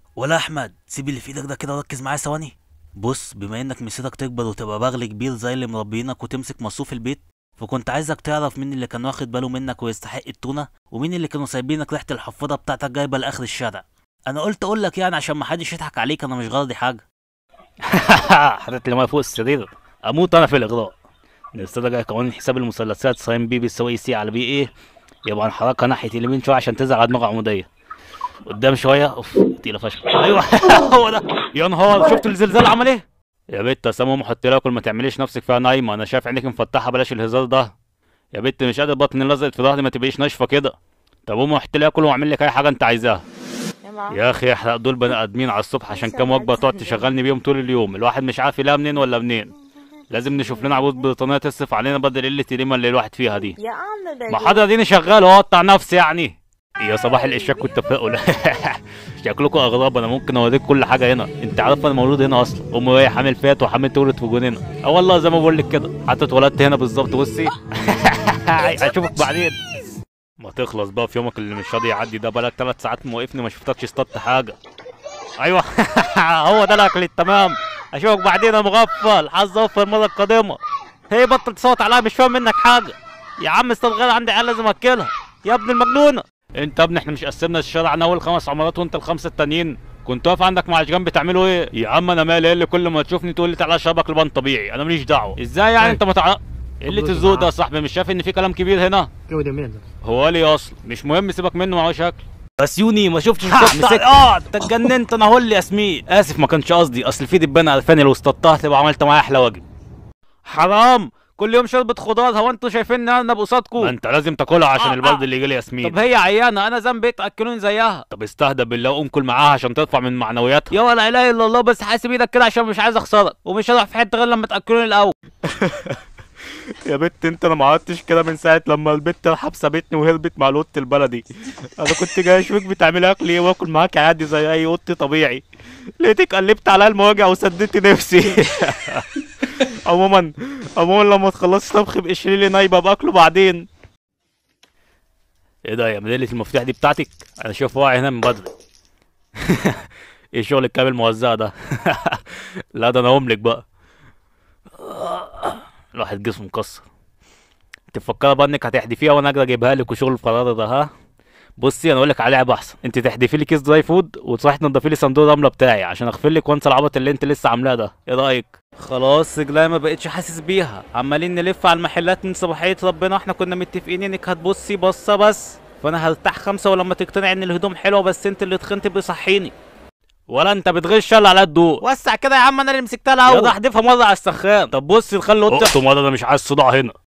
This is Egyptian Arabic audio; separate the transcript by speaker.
Speaker 1: ولا احمد سيب اللي في ايدك ده كده وركز معايا ثواني بص بما انك مسيرك تكبر وتبقى بغل كبير زي اللي مربينك وتمسك مصروف البيت فكنت عايزك تعرف مين اللي كان واخد باله منك ويستحق التونه ومين اللي كانوا سايبينك ريحه الحفاضه بتاعتك جايبه لاخر الشارع انا قلت اقول لك يعني عشان محدش يضحك عليك انا مش غلطي حاجه
Speaker 2: حطيت لي ميه فوق السرير اموت انا في الاغراء الاستاذ جاي قوانين حساب المثلثات ساين بي بيساوي سي على بي ايه يبقى نحركها ناحيه اليمين شويه عشان تظهر على دماغ عموديه قدام شويه اوف تقيله فشخ ايوه هو ده يا نهار شفت الزلزال عمل ايه يا بت يا سموم حط لها كل ما تعمليش نفسك فيها نايمه انا شايف عينيك مفتحه بلاش الهزار ده يا بت مش قادر بطني لزقت في ظهري ما تبقيش ناشفه كده طب قوم حط لي اكل واعمل لك اي حاجه انت عايزاها
Speaker 3: يا ماما
Speaker 2: يا اخي احرق دول بني ادمين على الصبح عشان كام وجبه تقعد تشغلني بيهم طول اليوم الواحد مش عارف يلاقيها منين ولا منين لازم نشوف لنا عبود بريطانيه تصرف علينا بدل قله القيمه اللي الواحد فيها دي
Speaker 3: يا عم
Speaker 2: ما حد اديني شغال واقطع نفسي يعني يا صباح الاشاك والتفاؤل شكلكم اغراب انا ممكن اوريك كل حاجه هنا انت عارف انا مولود هنا اصلا امي وهي حامل فات وحامل تولد في جنينه اه والله زي ما بقول لك كده حتى اتولدت هنا بالظبط بصي اشوفك بعدين ما تخلص بقى في يومك اللي مش راضي يعدي ده بقالك ثلاث ساعات موقفني ما شفتكش اصطدت حاجه ايوه هو ده الاكل التمام اشوفك بعدين يا مغفل حظ اوفر المره القادمه هي بطل تصوت عليا مش فاهم منك حاجه يا عم استاذ غالي عندي عيال لازم اكلها يا ابن المجنونه انت يا ابني احنا مش قسمنا الشارع انا اول خمس عمارات وانت الخمسه التانيين كنت واقف عندك مع اشجان بتعملوا ايه يا عم انا مالي إيه اللي كل ما تشوفني تقول لي تعالى اشربك لبن طبيعي انا ماليش دعوه ازاي يعني انت ما تعرف قله الذوق ده يا صاحبي مش شايف ان في كلام كبير هنا
Speaker 4: كده ده مين ده؟
Speaker 2: هو لي اصل مش مهم سيبك منه معهوش شكل
Speaker 1: بس يوني ما شفتش
Speaker 2: مسكت اه انت اتجننت انا هقول لي ياسمين اسف ما كانش قصدي اصل في دبانه قرفاني لو اصطدتها تبقى عملت معايا احلى واجب حرام كل يوم شوربه خضار هو انتوا شايفين انا بقصادكم انت لازم تاكلها عشان
Speaker 1: آه،
Speaker 2: البلد
Speaker 1: آه.
Speaker 2: اللي يجي لي ياسمين
Speaker 1: طب هي عيانه انا ذنبي ايه تاكلوني زيها
Speaker 2: طب استهدى بالله وقوم كل معاها عشان ترفع من معنوياتها
Speaker 1: يا ولا اله الا الله بس حاسب ايدك كده عشان مش عايز اخسرك ومش هروح في حته غير لما تاكلوني الاول
Speaker 2: يا بت انت انا ما عدتش كده من ساعه لما البت الحب سابتني وهربت مع القط البلدي انا كنت جاي اشوفك بتعمل اكل ايه واكل معاك عادي زي اي قط طبيعي لقيتك قلبت عليا المواجع وسددت نفسي عموما عموما لما تخلصي طبخ بقشري لي نايبه باكله بعدين ايه ده يا مدلة المفتاح دي بتاعتك انا شايف واعي هنا من بدري ايه شغل الكامل الموزع ده لا ده انا املك بقى الواحد جسمه مكسر انت مفكره بقى انك هتحدفيها وانا اجي اجيبها لك وشغل الفرار ده ها بصي انا اقول لك على لعبه احسن انت تحدفي لي كيس دراي فود وتروحي تنضفي لي صندوق الرمله بتاعي عشان اغفر لك وانسى العبط اللي انت لسه عاملاه ده ايه رايك
Speaker 1: خلاص رجلي ما بقتش حاسس بيها عمالين نلف على المحلات من صباحيه ربنا احنا كنا متفقين انك هتبصي بصه بس فانا هرتاح خمسه ولما تقتنعي ان الهدوم حلوه بس انت اللي تخنت بيصحيني
Speaker 2: ولا انت بتغش يلا على الضوء
Speaker 1: وسع كده يا عم انا اللي مسكتها
Speaker 2: يا
Speaker 1: الاول
Speaker 2: ده احدفها مره على السخان طب بصي خلي اوضتي اقطم ده انا مش عايز صداع هنا